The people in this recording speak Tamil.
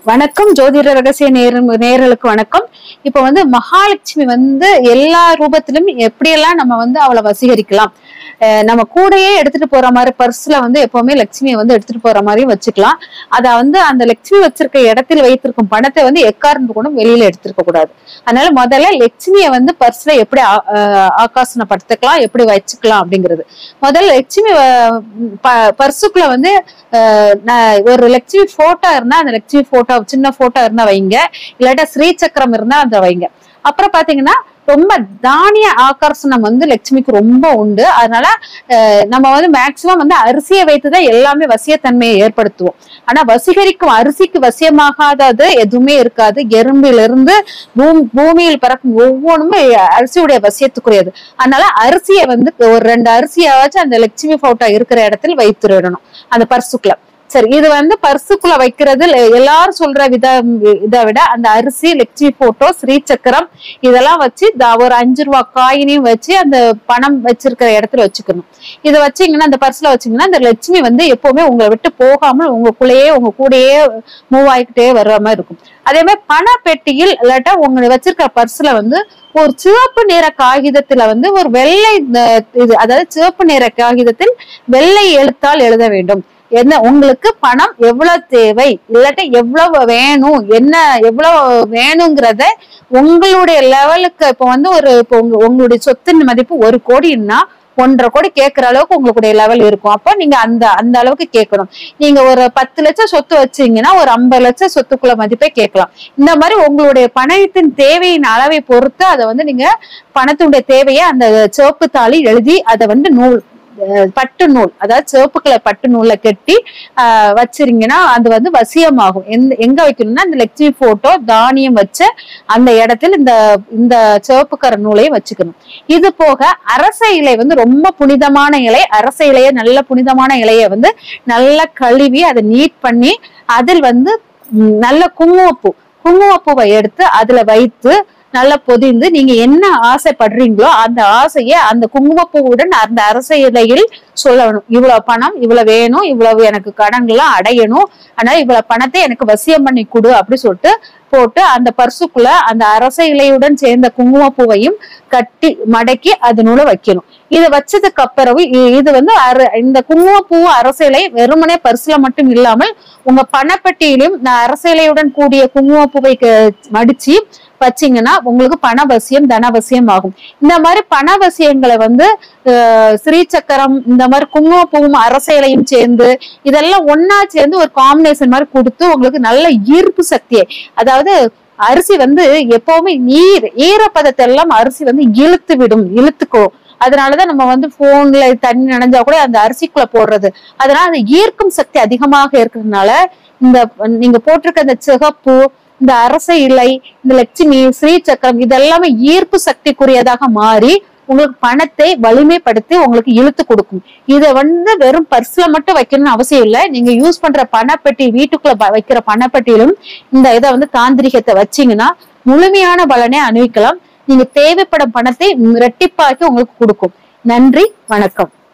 வணக்கம் ஜோதிட ரகசிய நேர நேர்களுக்கு வணக்கம் இப்ப வந்து மகாலட்சுமி வந்து எல்லா ரூபத்திலும் எப்படியெல்லாம் நம்ம வந்து அவளை வசீகரிக்கலாம் அஹ் நம்ம கூடயே எடுத்துட்டு போற மாதிரி பர்ஸ்ல வந்து எப்பவுமே லட்சுமியை வந்து எடுத்துட்டு போற மாதிரி வச்சுக்கலாம் அத வந்து அந்த லட்சுமி வச்சிருக்க இடத்தில் வைத்திருக்கும் பணத்தை வந்து எக்காரணத்து கூட வெளியில எடுத்திருக்க கூடாது அதனால முதல்ல லட்சுமியை வந்து பர்ஸ்ல எப்படி ஆ- அஹ் ஆகாசனப்படுத்திக்கலாம் எப்படி வச்சுக்கலாம் அப்படிங்கிறது முதல்ல லட்சுமி அஹ், ப- பர்சுக்குள்ள வந்து அஹ், ந- ஒரு லட்சுமி போட்டோ இருந்தா அந்த லட்சுமி போட்டோ சின்ன போட்டோ இருந்தா வைங்க இல்லாட்டா ஸ்ரீ சக்கரம் இருந்தா அந்த வைங்க அப்புறம் பாத்தீங்கன்னா ரொம்ப தானிய ஆகர்ஷணம் வந்து லட்சுமிக்கு ரொம்ப உண்டு அதனால அஹ், நம்ம வந்து மேக்சிமம் வந்து அரிசியை வைத்துதான் எல்லாமே வசியத்தன்மையை ஏற்படுத்துவோம் ஆனா வசீகரிக்கும் அரிசிக்கு வசியமாகாதது எதுவுமே இருக்காது எறும்பிலிருந்து பூமி பூமியில் பறக்கும் ஒவ்வொன்றுமே அரிசியுடைய வசியத்துக்குரியது அதனால அரிசியை வந்து ஒரு ரெண்டு அரிசியாச்சும் அந்த லட்சுமி போட்டோ இருக்கிற இடத்தில் வைத்துடணும் அந்த பர்சுக்குள்ள சரி இது வந்து பர்சுக்குள்ள வைக்கிறது ல- எல்லாரும் சொல்ற வித இதை விட அந்த அரிசி லட்சுமி போட்டோ ஸ்ரீ சக்கரம் இதெல்லாம் வச்சு த- ஒரு அஞ்சு ரூபா காயினையும் வச்சு அந்த பணம் வச்சிருக்கிற இடத்துல வச்சுக்கணும் இதை வச்சீங்கன்னா அந்த பர்ஸ்ல வச்சீங்கன்னா அந்த லட்சுமி வந்து எப்பவுமே உங்களை விட்டு போகாமல் உங்களுக்குள்ளேயே உங்க கூடயே மூவ் ஆகிக்கிட்டே வர்ற மாதிரி இருக்கும் அதே மாதிரி பண பெட்டியில் இல்லாட்டா உங்க வச்சிருக்கிற பர்ஸ்ல வந்து ஒரு சிவப்பு நிற காகிதத்துல வந்து ஒரு வெள்ளை அஹ், இது அதாவது சிவப்பு நிற காகிதத்தில் வெள்ளை எழுத்தால் எழுத வேண்டும் என்ன உங்களுக்கு பணம் எவ்வளவு தேவை இல்லாட்டி எவ்வளவு வேணும் என்ன எவ்வளவு வேணுங்கிறத உங்களுடைய லெவலுக்கு இப்போ வந்து ஒரு இப்போ உங்க உங்களுடைய சொத்தின் மதிப்பு ஒரு கோடின்னா ஒன்றரை கோடி கேட்கிற அளவுக்கு உங்களுடைய லெவல் இருக்கும் அப்போ நீங்க அந்த அந்த அளவுக்கு கேட்கணும் நீங்க ஒரு பத்து லட்சம் சொத்து வச்சீங்கன்னா ஒரு ஐம்பது லட்சம் சொத்துக்குள்ள மதிப்பை கேட்கலாம் இந்த மாதிரி உங்களுடைய பணத்தின் தேவையின் அளவை பொறுத்து அதை வந்து நீங்க பணத்தினுடைய தேவையை அந்த சிவப்பு தாளி எழுதி அதை வந்து நூல் அஹ் பட்டு நூல் அதாவது சிவப்பு கலர் பட்டு நூல்ல கட்டி ஆஹ் வச்சிருங்கன்னா அது வந்து வசியமாகும் எந்த எங்க வைக்கணும்னா இந்த லட்சுமி போட்டோ தானியம் வச்ச அந்த இடத்துல இந்த இந்த சிவப்பு கர நூலையும் வச்சுக்கணும் இது போக அரச இலை வந்து ரொம்ப புனிதமான இலை அரச இலைய நல்ல புனிதமான இலைய வந்து நல்லா கழுவி அதை நீட் பண்ணி அதில் வந்து ம், நல்ல குங்குமப்பூ குங்குமப்பூவை எடுத்து அதுல வைத்து நல்லா பொதிந்து நீங்க என்ன ஆசைப்படுறீங்களோ அந்த ஆசையை அந்த குங்குமப்பூவுடன் அந்த அரச இலையில் சொல்லணும் இவ்வளவு பணம் இவ்வளவு வேணும் இவ்வளவு எனக்கு கடன்கள்லாம் அடையணும் ஆனா இவ்வளவு பணத்தை எனக்கு வசியம் பண்ணி கொடு அப்படி சொல்லிட்டு போட்டு அந்த பர்சுக்குள்ள அந்த அரச இலையுடன் சேர்ந்த குங்குமப்பூவையும் கட்டி மடக்கி அதனோட வைக்கணும் இது வச்சதுக்கு அப்புறம் இ- இது வந்து அர- இந்த குங்குமப்பூ அரச இலை வெறுமனே பர்சுல மட்டும் இல்லாமல் உங்க பணப்பெட்டியிலும் இந்த அரச இலையுடன் கூடிய குங்குமப்பூவை க- மடிச்சு வச்சீங்கன்னா உங்களுக்கு பணவசியம் தனவசியம் ஆகும் இந்த மாதிரி பணவசியங்களை வந்து அஹ், ஸ்ரீ சக்கரம் இந்த மாதிரி குங்குமப்பூவும் அரச இலையும் சேர்ந்து இதெல்லாம் ஒன்னா சேர்ந்து ஒரு காம்பினேஷன் மாதிரி கொடுத்து உங்களுக்கு நல்ல ஈர்ப்பு சக்தியை அதாவது அரிசி வந்து எப்பவுமே நீர் ஈரப்பதத்தை எல்லாம் அரிசி வந்து இழுத்து விடும் இழுத்துக்கும் அதனாலதான் நம்ம வந்து போன்ல தண்ணி நனைஞ்சா கூட அந்த அரிசிக்குள்ள போடுறது அதனால அந்த ஈர்க்கும் சக்தி அதிகமாக இருக்கிறதுனால இந்த நீங்க போட்டிருக்க இந்த சிகப்பு இந்த அரச இலை இந்த லட்சுமி ஸ்ரீ சக்கரம் இதெல்லாமே ஈர்ப்பு சக்திக்குரியதாக மாறி உங்களுக்கு பணத்தை வலிமைப்படுத்தி உங்களுக்கு இழுத்து கொடுக்கும் இதை வந்து வெறும் பர்ஸ்ல மட்டும் வைக்கணும்னு அவசியம் இல்லை நீங்க யூஸ் பண்ற பணப்பெட்டி வீட்டுக்குள்ள ப- வைக்கிற பணப்பெட்டியிலும் இந்த இதை வந்து தாந்திரிகத்தை வச்சீங்கன்னா முழுமையான பலனை அணிவிக்கலாம் நீங்க தேவைப்படும் பணத்தை ரெட்டிப்பாக்கி உங்களுக்கு கொடுக்கும் நன்றி வணக்கம்